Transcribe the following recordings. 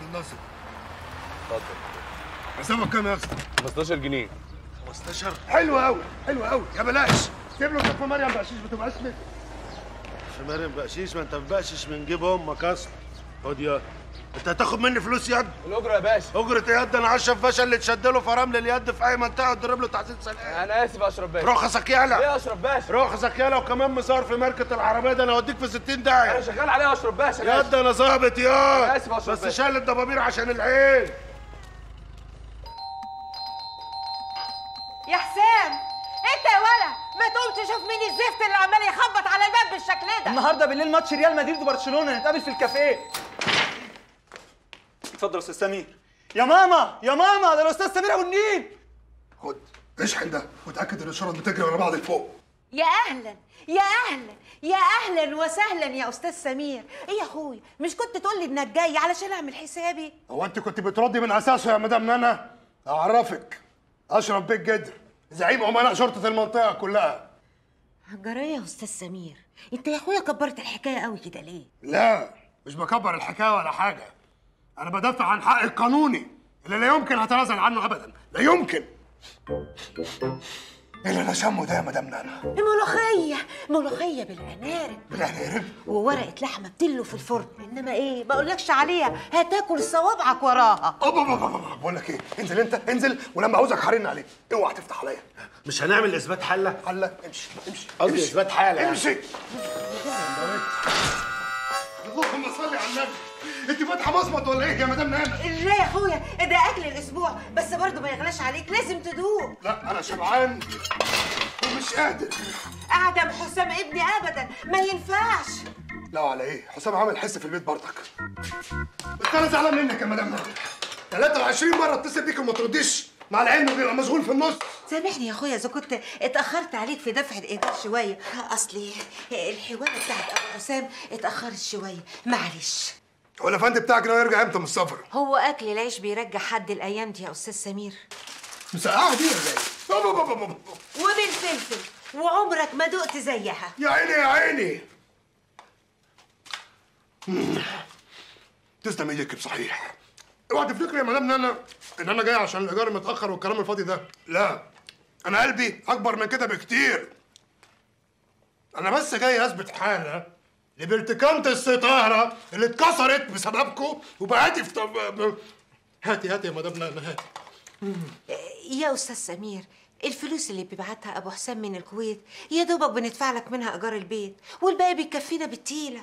الناصر اتفضل حسابك كام يا اسطى 15 جنيه 15 حلو قوي حلو قوي يا بلاش جيب له كف مريم بقشيش ما تبقاش منك في مريم بقشيش ما انت بقشش من جيب امك اصلا خد يا انت هتاخد مني فلوس يد الاجره يا باشا اجرة يد انا اشرف باشا اللي تشد له فرامل اليد في اي منطقه وتضرب له تحديد سلام انا اسف يا اشرف باشا رخصك ايه يالا يا اشرف باشا رخصك يالا وكمان مصار في ماركه العربيه ده انا اوديك في 60 انا داهيه شغال عليه يا اشرف باشا يد باشا. انا ظابط يا أنا آسف يا أشرف بس باشا. شال الضبابير عشان العين يا حسام انت يا ولا ما تقوم تشوف مين الزفت اللي عمال يخبط على الباب بالشكل ده النهارده بالليل ماتش ريال مدريد وبرشلونه نتقابل في الكافيه اتفضل يا استاذ سمير يا ماما يا ماما ده الاستاذ سمير ابو النيل خد اشحن ده وتاكد ان الشرط بتجري ورا بعض لفوق يا اهلا يا اهلا يا اهلا وسهلا يا استاذ سمير ايه يا اخويا مش كنت تقول لي انك جاي علشان اعمل حسابي هو انت كنت بتردي من اساسه يا مدام نانا اعرفك اشرف بيك جدر زعيم امناء شرطه المنطقه كلها جرايه يا استاذ سمير انت يا اخويا كبرت الحكايه قوي كده ليه لا مش بكبر الحكايه ولا حاجه انا بدافع عن حقي القانوني اللي لا يمكن هتنازل عنه ابدا لا يمكن ايه اللي انا شامه ده يا مدام نانا ملوخيه ملوخيه بالعنارب بالعنارب وورقه لحمه بتلو في الفرن انما ايه ما اقولكش عليها هتاكل صوابعك وراها أوبا أوبا أوبا. بقول لك ايه انزل انت انزل ولما عاوزك هرن عليك اوعى تفتح عليا مش هنعمل اثبات حله حلة امشي امشي قصدي امشي. اثبات حاله يعني. امشي اللهم صل على النبي انت فاتحه مصمت ولا ايه يا مدام نانا لا يا اخويا ده اكل الاسبوع بس برضه ما يغلاش عليك لازم تدوق لا انا شبعان ومش قادر اعدم حسام ابني ابدا ما ينفعش لا على ايه حسام عامل حس في البيت برضك بس انا زعلان منك يا مدام نانا 23 مره اتصل بيك وما ترديش مع العلم بيبقى مشغول في النص سامحني يا اخويا اذا كنت اتاخرت عليك في دفع الايجار شويه اصلي الحوار بتاعت ابو حسام اتاخرت شويه معلش هو الافندي بتاعك ناوي يرجع امتى من السفر؟ هو اكل العيش بيرجع حد الايام دي يا استاذ سمير مسقعه دي ولا ايه؟ أوبا أوبا أوبا أوبا. وبالفلفل وعمرك ما دقت زيها يا عيني يا عيني مم. تسلم ايدك بصحيح اوعى تفتكري يا مدام نانا ان انا جاي عشان الايجار متاخر والكلام الفاضي ده لا انا قلبي اكبر من كده بكتير انا بس جاي اثبت حاله لبرتكانة الستاره اللي اتكسرت بسببكم وبقيتي في طب... هاتي هاتي يا مدام نانا هاتي يا استاذ سمير الفلوس اللي بيبعتها ابو حسام من الكويت يا دوبك بندفع لك منها ايجار البيت والباقي بيكفينا بالتيله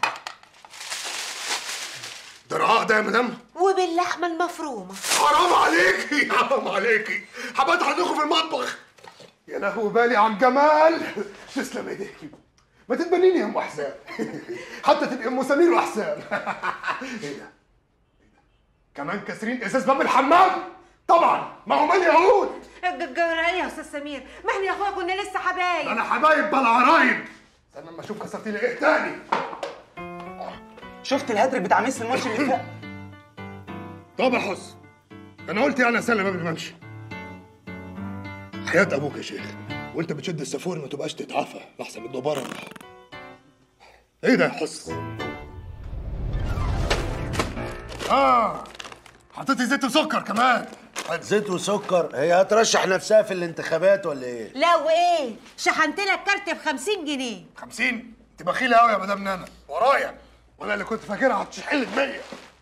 ده رقاق ده يا مدام وباللحمه المفرومه حرام عليكي حرام عليكي حبات عندكم في المطبخ يا لهو بالي على الجمال تسلم ايديكي ما تتبنيني يا ام حسام حتى تبقي ام سمير وحسام ايه ده؟ إيه ده؟ كمان كاسرين ازاز باب الحمام طبعا ما هم اليهود الجرايه يا استاذ سمير ما احنا يا اخويا كنا لسه حبايب انا حبايب بلا عرايب استنى اما اشوف كسرتي لي ايه تاني شفت الهاتريك بتاع ميسي الماتش اللي فات طب يا حس انا قلت يعني اسلم قبل ما امشي حياة ابوك يا شيخ وانت بتشد السافور ما تبقاش تتعافى لحسن الدبارة ايه ده يا حس اه حطيتي زيت وسكر كمان زيت وسكر هي هترشح نفسها في الانتخابات ولا ايه؟ لا وايه شحنت لك كارت ب 50 جنيه 50 انت بخيله قوي يا مدام نانا ورايا وانا اللي كنت فاكرها هتشحن لك 100